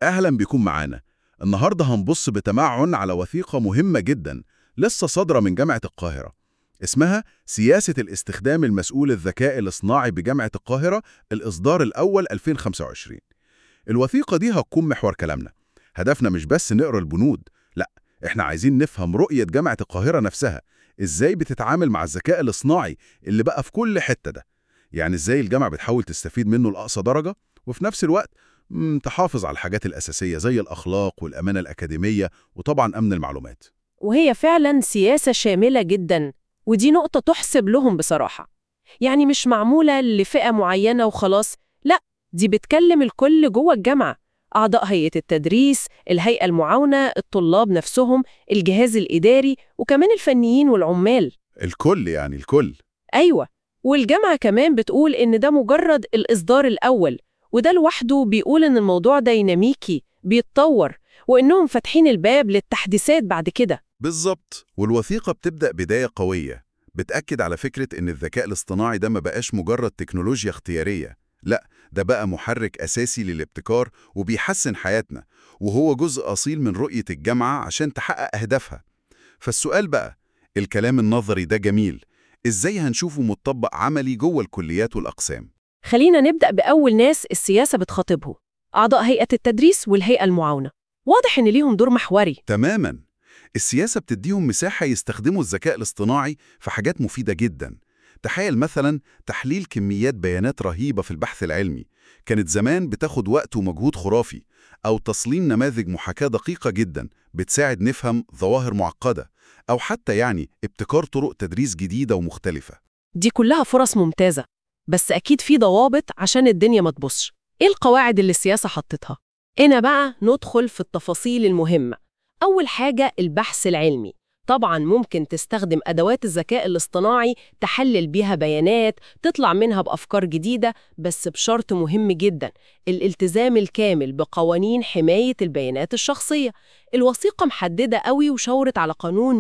أهلا بكم معانا النهاردة هنبص بتمعن على وثيقة مهمة جدا لسه صادرة من جامعة القاهرة اسمها سياسة الاستخدام المسؤول الذكاء الاصطناعي بجامعة القاهرة الإصدار الأول 2025 الوثيقة دي هتكون محور كلامنا هدفنا مش بس نقرأ البنود لا احنا عايزين نفهم رؤية جامعة القاهرة نفسها ازاي بتتعامل مع الذكاء الاصطناعي اللي بقى في كل حتة ده يعني ازاي الجامعة بتحاول تستفيد منه لأقصى درجة وفي نفس الوقت مم، تحافظ على الحاجات الأساسية زي الأخلاق والأمانة الأكاديمية وطبعا أمن المعلومات وهي فعلا سياسة شاملة جدا ودي نقطة تحسب لهم بصراحة يعني مش معمولة لفئة معينة وخلاص لا دي بتكلم الكل جوه الجامعة أعضاء هيئة التدريس، الهيئة المعاونة، الطلاب نفسهم، الجهاز الإداري وكمان الفنيين والعمال الكل يعني الكل أيوة والجامعة كمان بتقول إن ده مجرد الإصدار الأول وده لوحده بيقول إن الموضوع ديناميكي بيتطور وإنهم فاتحين الباب للتحديثات بعد كده بالظبط والوثيقة بتبدأ بداية قوية بتأكد على فكرة إن الذكاء الاصطناعي ده ما بقاش مجرد تكنولوجيا اختيارية لا ده بقى محرك أساسي للابتكار وبيحسن حياتنا وهو جزء أصيل من رؤية الجامعة عشان تحقق أهدافها فالسؤال بقى الكلام النظري ده جميل إزاي هنشوفه متطبق عملي جوه الكليات والأقسام خلينا نبدأ بأول ناس السياسة بتخاطبه أعضاء هيئة التدريس والهيئة المعاونة واضح إن ليهم دور محوري تماما السياسة بتديهم مساحة يستخدموا الذكاء الاصطناعي في حاجات مفيدة جدا تخيل مثلا تحليل كميات بيانات رهيبة في البحث العلمي كانت زمان بتاخد وقت ومجهود خرافي أو تصميم نماذج محاكاة دقيقة جدا بتساعد نفهم ظواهر معقدة أو حتى يعني ابتكار طرق تدريس جديدة ومختلفة دي كلها فرص ممتازة بس أكيد في ضوابط عشان الدنيا ما تبصش إيه القواعد اللي السياسة حطتها؟ هنا بقى ندخل في التفاصيل المهمة أول حاجة البحث العلمي طبعا ممكن تستخدم أدوات الذكاء الاصطناعي تحلل بيها بيانات تطلع منها بأفكار جديدة بس بشرط مهم جدا الالتزام الكامل بقوانين حماية البيانات الشخصية الوثيقة محددة قوي وشاورت على قانون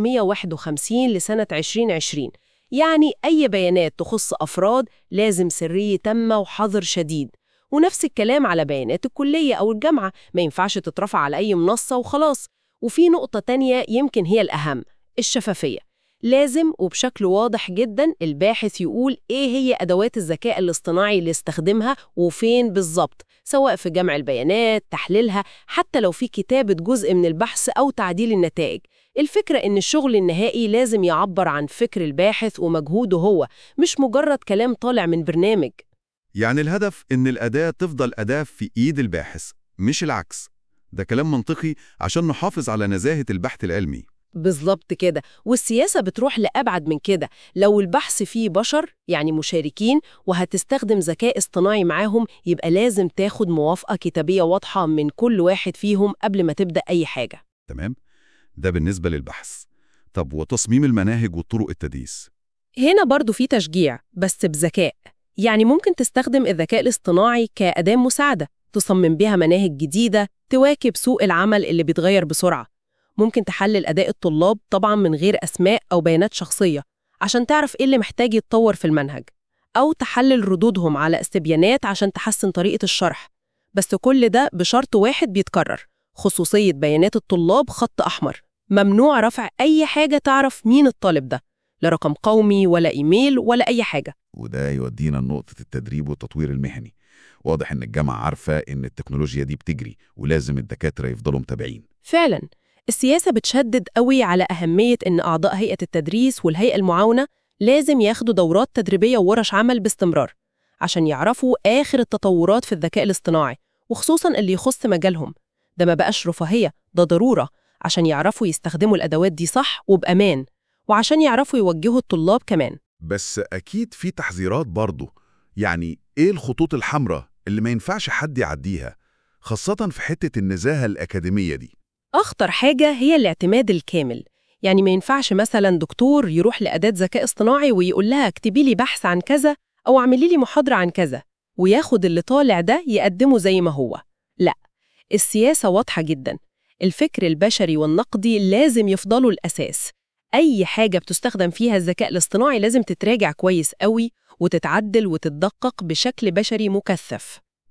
151 لسنة 2020 يعني أي بيانات تخص أفراد لازم سرية تامة وحظر شديد ونفس الكلام على بيانات الكلية أو الجامعة ما ينفعش تترفع على أي منصة وخلاص وفي نقطة تانية يمكن هي الأهم الشفافية لازم وبشكل واضح جدا الباحث يقول إيه هي أدوات الذكاء الاصطناعي اللي استخدمها وفين بالظبط سواء في جمع البيانات تحليلها حتى لو في كتابة جزء من البحث أو تعديل النتائج الفكرة إن الشغل النهائي لازم يعبر عن فكر الباحث ومجهوده هو مش مجرد كلام طالع من برنامج يعني الهدف إن الأداة تفضل أداة في إيد الباحث مش العكس ده كلام منطقي عشان نحافظ على نزاهة البحث العلمي بالظبط كده والسياسة بتروح لأبعد من كده لو البحث فيه بشر يعني مشاركين وهتستخدم ذكاء اصطناعي معاهم يبقى لازم تاخد موافقة كتابية واضحة من كل واحد فيهم قبل ما تبدأ أي حاجة تمام؟ ده بالنسبة للبحث طب وتصميم المناهج وطرق التدريس هنا برضو في تشجيع بس بذكاء يعني ممكن تستخدم الذكاء الاصطناعي كأداة مساعدة تصمم بيها مناهج جديدة تواكب سوق العمل اللي بيتغير بسرعة ممكن تحلل أداء الطلاب طبعا من غير أسماء أو بيانات شخصية عشان تعرف إيه اللي محتاج يتطور في المنهج أو تحلل ردودهم على استبيانات عشان تحسن طريقة الشرح بس كل ده بشرط واحد بيتكرر خصوصية بيانات الطلاب خط أحمر ممنوع رفع أي حاجة تعرف مين الطالب ده لا رقم قومي ولا إيميل ولا أي حاجة وده يودينا لنقطة التدريب والتطوير المهني واضح إن الجامعة عارفة إن التكنولوجيا دي بتجري ولازم الدكاترة يفضلوا متابعين فعلا السياسة بتشدد قوي على أهمية إن أعضاء هيئة التدريس والهيئة المعاونة لازم ياخدوا دورات تدريبية وورش عمل باستمرار عشان يعرفوا آخر التطورات في الذكاء الاصطناعي وخصوصا اللي يخص مجالهم ده ما بقاش رفاهية ده ضرورة عشان يعرفوا يستخدموا الأدوات دي صح وبأمان وعشان يعرفوا يوجهوا الطلاب كمان بس أكيد في تحذيرات برضه يعني إيه الخطوط الحمراء اللي ما ينفعش حد يعديها خاصة في حتة النزاهة الأكاديمية دي أخطر حاجة هي الاعتماد الكامل يعني ما ينفعش مثلا دكتور يروح لأداة ذكاء اصطناعي ويقول لها اكتبي لي بحث عن كذا أو اعملي لي محاضرة عن كذا وياخد اللي طالع ده يقدمه زي ما هو لا السياسة واضحة جدا الفكر البشري والنقدي لازم يفضلوا الأساس أي حاجة بتستخدم فيها الذكاء الاصطناعي لازم تتراجع كويس قوي وتتعدل وتتدقق بشكل بشري مكثف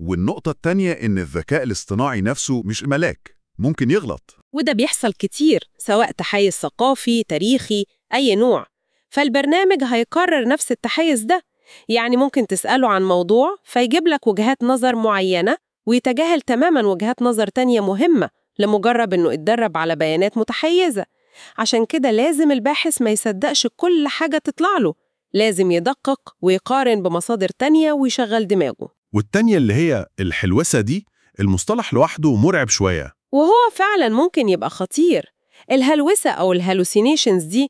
والنقطة التانية إن الذكاء الاصطناعي نفسه مش ملاك ممكن يغلط وده بيحصل كتير سواء تحيز ثقافي، تاريخي، أي نوع فالبرنامج هيكرر نفس التحيز ده يعني ممكن تسأله عن موضوع فيجيب لك وجهات نظر معينة ويتجاهل تماما وجهات نظر تانية مهمة لمجرد إنه اتدرب على بيانات متحيزة عشان كده لازم الباحث ما يصدقش كل حاجة تطلع له لازم يدقق ويقارن بمصادر تانية ويشغل دماغه والتانية اللي هي الحلوسة دي المصطلح لوحده مرعب شوية وهو فعلا ممكن يبقى خطير الهلوسة أو الهالوسينيشنز دي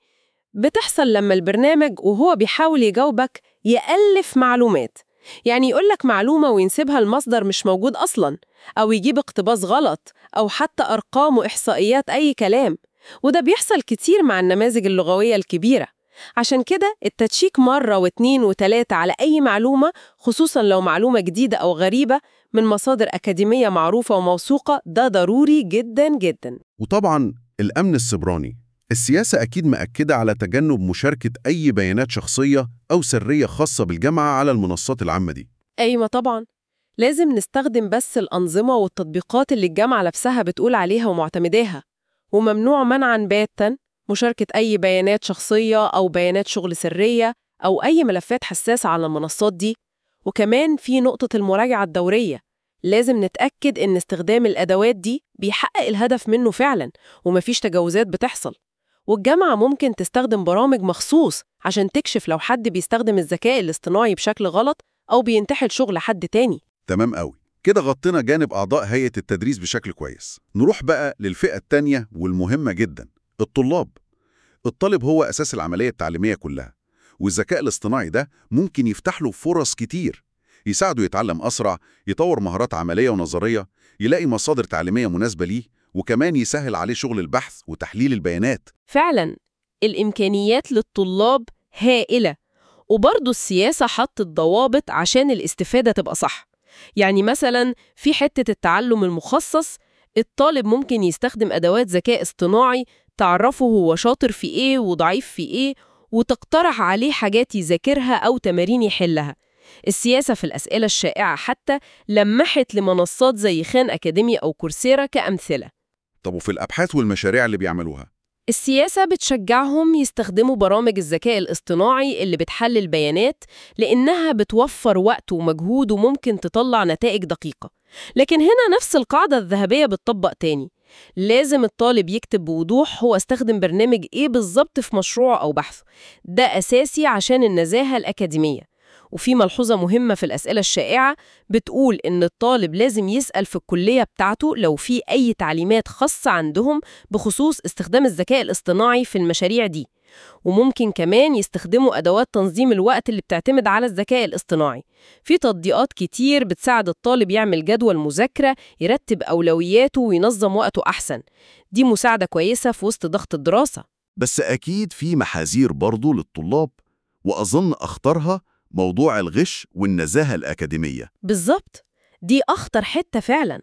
بتحصل لما البرنامج وهو بيحاول يجاوبك يألف معلومات يعني يقولك معلومة وينسبها لمصدر مش موجود أصلا أو يجيب اقتباس غلط أو حتى أرقام وإحصائيات أي كلام وده بيحصل كتير مع النماذج اللغوية الكبيرة عشان كده التتشيك مرة واتنين وتلاتة على أي معلومة خصوصا لو معلومة جديدة أو غريبة من مصادر أكاديمية معروفة وموثوقة ده ضروري جدا جدا وطبعا الأمن السبراني السياسة أكيد مأكدة على تجنب مشاركة أي بيانات شخصية أو سرية خاصة بالجامعة على المنصات العامة دي أيوة طبعا لازم نستخدم بس الأنظمة والتطبيقات اللي الجامعة نفسها بتقول عليها ومعتمداها وممنوع منعا باتا مشاركة أي بيانات شخصية أو بيانات شغل سرية أو أي ملفات حساسة على المنصات دي وكمان في نقطة المراجعة الدورية لازم نتأكد إن استخدام الأدوات دي بيحقق الهدف منه فعلا ومفيش تجاوزات بتحصل والجامعة ممكن تستخدم برامج مخصوص عشان تكشف لو حد بيستخدم الذكاء الاصطناعي بشكل غلط أو بينتحل شغل حد تاني تمام قوي كده غطينا جانب أعضاء هيئة التدريس بشكل كويس نروح بقى للفئة التانية والمهمة جدا الطلاب الطالب هو أساس العملية التعليمية كلها والذكاء الاصطناعي ده ممكن يفتح له فرص كتير يساعده يتعلم أسرع يطور مهارات عملية ونظرية يلاقي مصادر تعليمية مناسبة ليه وكمان يسهل عليه شغل البحث وتحليل البيانات فعلا الإمكانيات للطلاب هائلة وبرضه السياسة حطت ضوابط عشان الاستفادة تبقى صح يعني مثلا في حتة التعلم المخصص الطالب ممكن يستخدم أدوات ذكاء اصطناعي تعرفه هو شاطر في إيه وضعيف في إيه وتقترح عليه حاجات يذاكرها أو تمارين يحلها السياسة في الأسئلة الشائعة حتى لمحت لمنصات زي خان أكاديمي أو كورسيرا كأمثلة طب وفي الأبحاث والمشاريع اللي بيعملوها السياسة بتشجعهم يستخدموا برامج الذكاء الاصطناعي اللي بتحلل بيانات لأنها بتوفر وقت ومجهود وممكن تطلع نتائج دقيقة لكن هنا نفس القاعدة الذهبية بتطبق تاني لازم الطالب يكتب بوضوح هو استخدم برنامج إيه بالظبط في مشروعه أو بحثه ده أساسي عشان النزاهة الأكاديمية وفي ملحوظة مهمة في الأسئلة الشائعة بتقول إن الطالب لازم يسأل في الكلية بتاعته لو في أي تعليمات خاصة عندهم بخصوص استخدام الذكاء الاصطناعي في المشاريع دي وممكن كمان يستخدموا أدوات تنظيم الوقت اللي بتعتمد على الذكاء الاصطناعي في تطبيقات كتير بتساعد الطالب يعمل جدول مذاكرة يرتب أولوياته وينظم وقته أحسن دي مساعدة كويسة في وسط ضغط الدراسة بس أكيد في محاذير برضه للطلاب وأظن أخطرها موضوع الغش والنزاهة الأكاديمية بالظبط دي أخطر حتة فعلا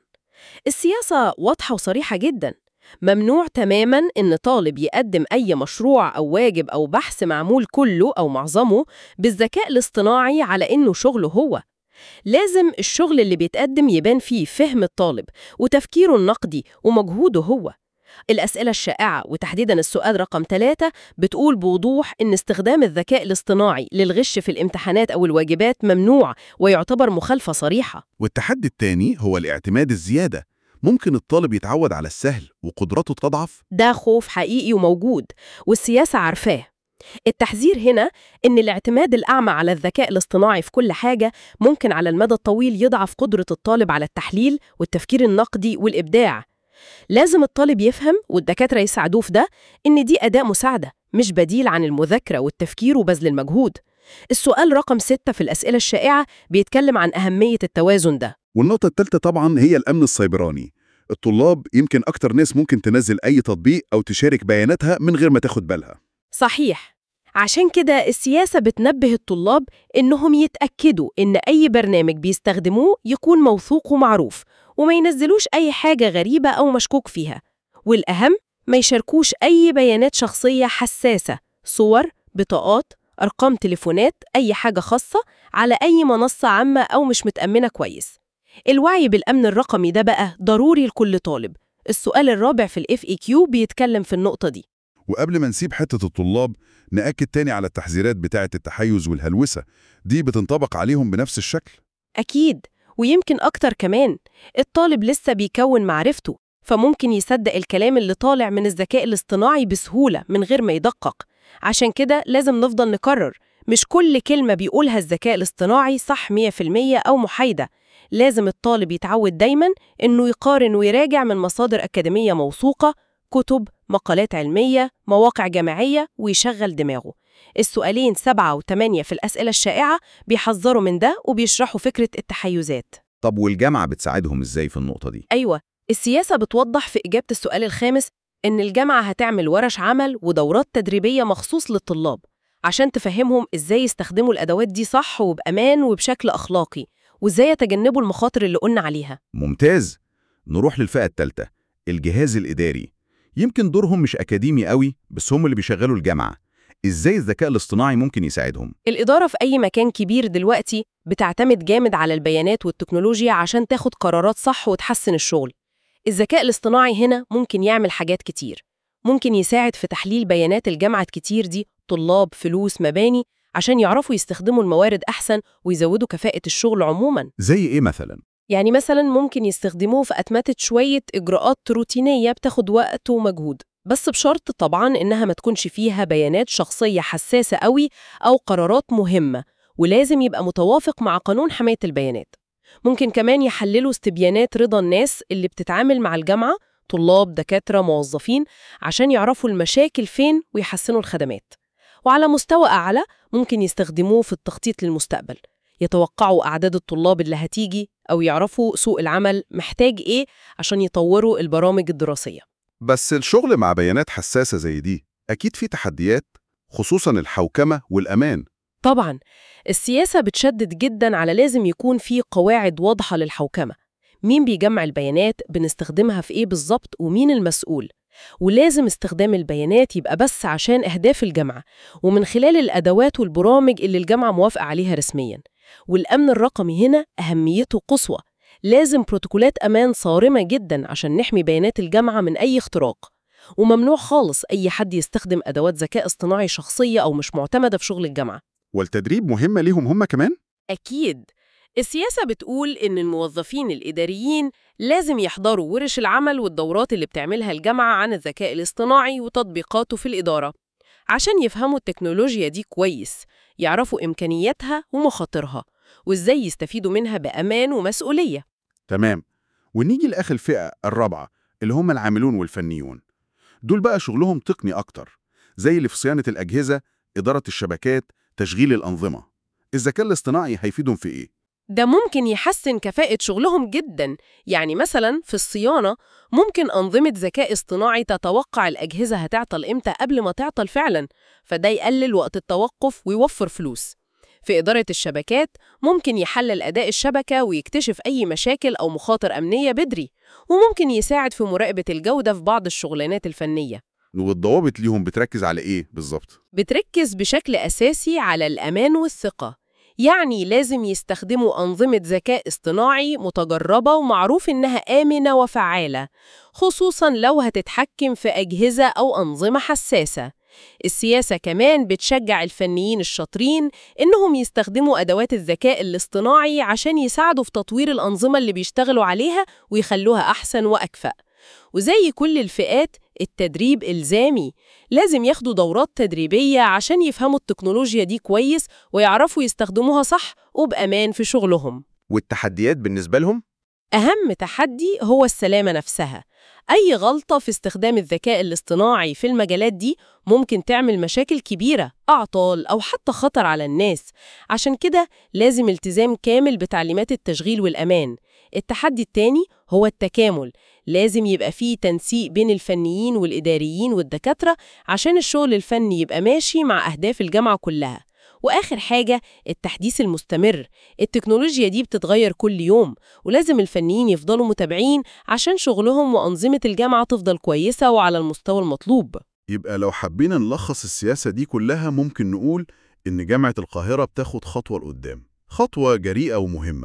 السياسة واضحة وصريحة جدا ممنوع تماما إن طالب يقدم أي مشروع أو واجب أو بحث معمول كله أو معظمه بالذكاء الاصطناعي على إنه شغله هو لازم الشغل اللي بيتقدم يبان فيه فهم الطالب وتفكيره النقدي ومجهوده هو الأسئلة الشائعة وتحديداً السؤال رقم ثلاثة بتقول بوضوح إن استخدام الذكاء الاصطناعي للغش في الامتحانات أو الواجبات ممنوع ويعتبر مخالفة صريحة والتحدي التاني هو الاعتماد الزيادة ممكن الطالب يتعود على السهل وقدراته تضعف ده خوف حقيقي وموجود والسياسة عارفاه التحذير هنا إن الاعتماد الأعمى على الذكاء الاصطناعي في كل حاجة ممكن على المدى الطويل يضعف قدرة الطالب على التحليل والتفكير النقدي والإبداع لازم الطالب يفهم والدكاترة يساعدوه في ده إن دي أداة مساعدة مش بديل عن المذاكرة والتفكير وبذل المجهود السؤال رقم ستة في الأسئلة الشائعة بيتكلم عن أهمية التوازن ده والنقطة الثالثة طبعا هي الأمن السيبراني الطلاب يمكن أكتر ناس ممكن تنزل أي تطبيق أو تشارك بياناتها من غير ما تاخد بالها صحيح عشان كده السياسة بتنبه الطلاب إنهم يتأكدوا إن أي برنامج بيستخدموه يكون موثوق ومعروف وما ينزلوش أي حاجة غريبة أو مشكوك فيها والأهم ما يشاركوش أي بيانات شخصية حساسة صور، بطاقات، أرقام تليفونات، أي حاجة خاصة على أي منصة عامة أو مش متأمنة كويس الوعي بالأمن الرقمي ده بقى ضروري لكل طالب السؤال الرابع في ال FAQ بيتكلم في النقطة دي وقبل ما نسيب حتة الطلاب نأكد تاني على التحذيرات بتاعة التحيز والهلوسة دي بتنطبق عليهم بنفس الشكل أكيد ويمكن أكتر كمان الطالب لسه بيكون معرفته فممكن يصدق الكلام اللي طالع من الذكاء الاصطناعي بسهولة من غير ما يدقق عشان كده لازم نفضل نكرر مش كل كلمة بيقولها الذكاء الاصطناعي صح 100% أو محايدة لازم الطالب يتعود دايما إنه يقارن ويراجع من مصادر أكاديمية موثوقة كتب، مقالات علمية، مواقع جامعية ويشغل دماغه السؤالين سبعة وثمانية في الأسئلة الشائعة بيحذروا من ده وبيشرحوا فكرة التحيزات طب والجامعة بتساعدهم إزاي في النقطة دي؟ أيوة السياسة بتوضح في إجابة السؤال الخامس إن الجامعة هتعمل ورش عمل ودورات تدريبية مخصوص للطلاب عشان تفهمهم إزاي يستخدموا الأدوات دي صح وبأمان وبشكل أخلاقي وإزاي يتجنبوا المخاطر اللي قلنا عليها ممتاز نروح للفئة التالتة الجهاز الإداري يمكن دورهم مش أكاديمي قوي بس هم اللي بيشغلوا الجامعة إزاي الذكاء الاصطناعي ممكن يساعدهم؟ الإدارة في أي مكان كبير دلوقتي بتعتمد جامد على البيانات والتكنولوجيا عشان تاخد قرارات صح وتحسن الشغل الذكاء الاصطناعي هنا ممكن يعمل حاجات كتير ممكن يساعد في تحليل بيانات الجامعة كتير دي طلاب فلوس مباني عشان يعرفوا يستخدموا الموارد أحسن ويزودوا كفاءة الشغل عموماً زي إيه مثلا؟ يعني مثلا ممكن يستخدموه في أتمتة شوية إجراءات روتينية بتاخد وقت ومجهود بس بشرط طبعا إنها ما تكونش فيها بيانات شخصية حساسة قوي أو قرارات مهمة ولازم يبقى متوافق مع قانون حماية البيانات ممكن كمان يحللوا استبيانات رضا الناس اللي بتتعامل مع الجامعة طلاب دكاترة موظفين عشان يعرفوا المشاكل فين ويحسنوا الخدمات وعلى مستوى أعلى ممكن يستخدموه في التخطيط للمستقبل يتوقعوا أعداد الطلاب اللي هتيجي أو يعرفوا سوق العمل محتاج إيه عشان يطوروا البرامج الدراسية بس الشغل مع بيانات حساسة زي دي أكيد في تحديات خصوصا الحوكمة والأمان طبعا السياسة بتشدد جدا على لازم يكون في قواعد واضحة للحوكمة مين بيجمع البيانات بنستخدمها في إيه بالظبط ومين المسؤول ولازم استخدام البيانات يبقى بس عشان أهداف الجامعة ومن خلال الأدوات والبرامج اللي الجامعة موافقة عليها رسمياً والأمن الرقمي هنا أهميته قصوى لازم بروتوكولات أمان صارمة جدا عشان نحمي بيانات الجامعة من أي اختراق وممنوع خالص أي حد يستخدم أدوات ذكاء اصطناعي شخصية أو مش معتمدة في شغل الجامعة والتدريب مهمة ليهم هم كمان؟ أكيد السياسة بتقول إن الموظفين الإداريين لازم يحضروا ورش العمل والدورات اللي بتعملها الجامعة عن الذكاء الاصطناعي وتطبيقاته في الإدارة عشان يفهموا التكنولوجيا دي كويس يعرفوا إمكانياتها ومخاطرها وإزاي يستفيدوا منها بأمان ومسؤولية تمام ونيجي لآخر الفئة الرابعة اللي هم العاملون والفنيون دول بقى شغلهم تقني أكتر زي اللي في صيانة الأجهزة إدارة الشبكات تشغيل الأنظمة الذكاء الاصطناعي هيفيدهم في إيه؟ ده ممكن يحسن كفاءة شغلهم جدا يعني مثلا في الصيانة ممكن أنظمة ذكاء اصطناعي تتوقع الأجهزة هتعطل إمتى قبل ما تعطل فعلا فده يقلل وقت التوقف ويوفر فلوس في إدارة الشبكات ممكن يحلل أداء الشبكة ويكتشف أي مشاكل أو مخاطر أمنية بدري وممكن يساعد في مراقبة الجودة في بعض الشغلانات الفنية والضوابط ليهم بتركز على إيه بالظبط؟ بتركز بشكل أساسي على الأمان والثقة يعني لازم يستخدموا أنظمة ذكاء اصطناعي متجربة ومعروف إنها آمنة وفعالة خصوصاً لو هتتحكم في أجهزة أو أنظمة حساسة السياسة كمان بتشجع الفنيين الشاطرين إنهم يستخدموا أدوات الذكاء الاصطناعي عشان يساعدوا في تطوير الأنظمة اللي بيشتغلوا عليها ويخلوها أحسن وأكفأ وزي كل الفئات التدريب إلزامي لازم ياخدوا دورات تدريبية عشان يفهموا التكنولوجيا دي كويس ويعرفوا يستخدموها صح وبأمان في شغلهم والتحديات بالنسبة لهم؟ أهم تحدي هو السلامة نفسها أي غلطة في استخدام الذكاء الاصطناعي في المجالات دي ممكن تعمل مشاكل كبيرة أعطال أو حتى خطر على الناس عشان كده لازم التزام كامل بتعليمات التشغيل والأمان التحدي التاني هو التكامل لازم يبقى فيه تنسيق بين الفنيين والإداريين والدكاترة عشان الشغل الفني يبقى ماشي مع أهداف الجامعة كلها وآخر حاجة التحديث المستمر التكنولوجيا دي بتتغير كل يوم ولازم الفنيين يفضلوا متابعين عشان شغلهم وأنظمة الجامعة تفضل كويسة وعلى المستوى المطلوب يبقى لو حبينا نلخص السياسة دي كلها ممكن نقول إن جامعة القاهرة بتاخد خطوة لقدام خطوة جريئة ومهمة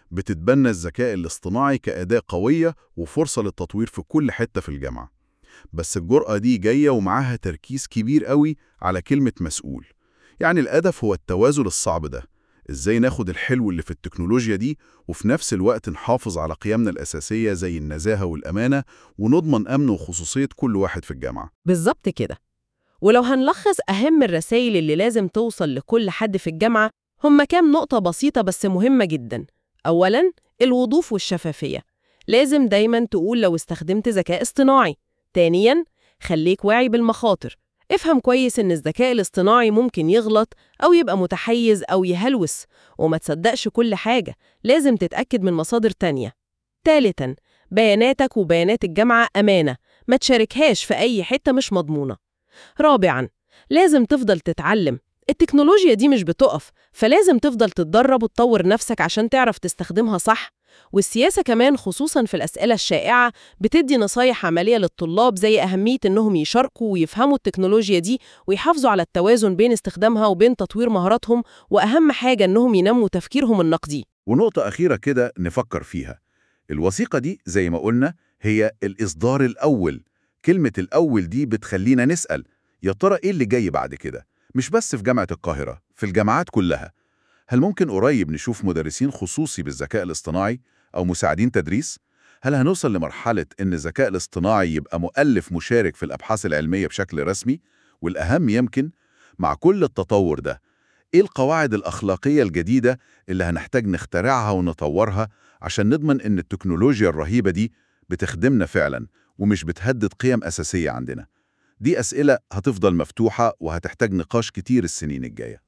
بتتبنى الذكاء الاصطناعي كأداة قوية وفرصة للتطوير في كل حتة في الجامعة بس الجرأة دي جاية ومعاها تركيز كبير قوي على كلمة مسؤول يعني الهدف هو التوازن الصعب ده ازاي ناخد الحلو اللي في التكنولوجيا دي وفي نفس الوقت نحافظ على قيمنا الأساسية زي النزاهة والأمانة ونضمن أمن وخصوصية كل واحد في الجامعة بالظبط كده ولو هنلخص أهم الرسائل اللي لازم توصل لكل حد في الجامعة هم كام نقطة بسيطة بس مهمة جدا أولاً الوضوح والشفافية لازم دايماً تقول لو استخدمت ذكاء اصطناعي تانياً خليك واعي بالمخاطر افهم كويس إن الذكاء الاصطناعي ممكن يغلط أو يبقى متحيز أو يهلوس وما تصدقش كل حاجة لازم تتأكد من مصادر تانية تالتاً بياناتك وبيانات الجامعة أمانة ما تشاركهاش في أي حتة مش مضمونة رابعاً لازم تفضل تتعلم التكنولوجيا دي مش بتقف فلازم تفضل تتدرب وتطور نفسك عشان تعرف تستخدمها صح والسياسة كمان خصوصاً في الأسئلة الشائعة بتدي نصايح عملية للطلاب زي أهمية إنهم يشاركوا ويفهموا التكنولوجيا دي ويحافظوا على التوازن بين استخدامها وبين تطوير مهاراتهم وأهم حاجة إنهم ينموا تفكيرهم النقدي ونقطة أخيرة كده نفكر فيها الوثيقة دي زي ما قلنا هي الإصدار الأول كلمة الأول دي بتخلينا نسأل يا ترى إيه اللي جاي بعد كده مش بس في جامعة القاهرة في الجامعات كلها هل ممكن قريب نشوف مدرسين خصوصي بالذكاء الاصطناعي أو مساعدين تدريس؟ هل هنوصل لمرحلة إن الذكاء الاصطناعي يبقى مؤلف مشارك في الأبحاث العلمية بشكل رسمي؟ والأهم يمكن مع كل التطور ده إيه القواعد الأخلاقية الجديدة اللي هنحتاج نخترعها ونطورها عشان نضمن إن التكنولوجيا الرهيبة دي بتخدمنا فعلا ومش بتهدد قيم أساسية عندنا؟ دي أسئلة هتفضل مفتوحة وهتحتاج نقاش كتير السنين الجاية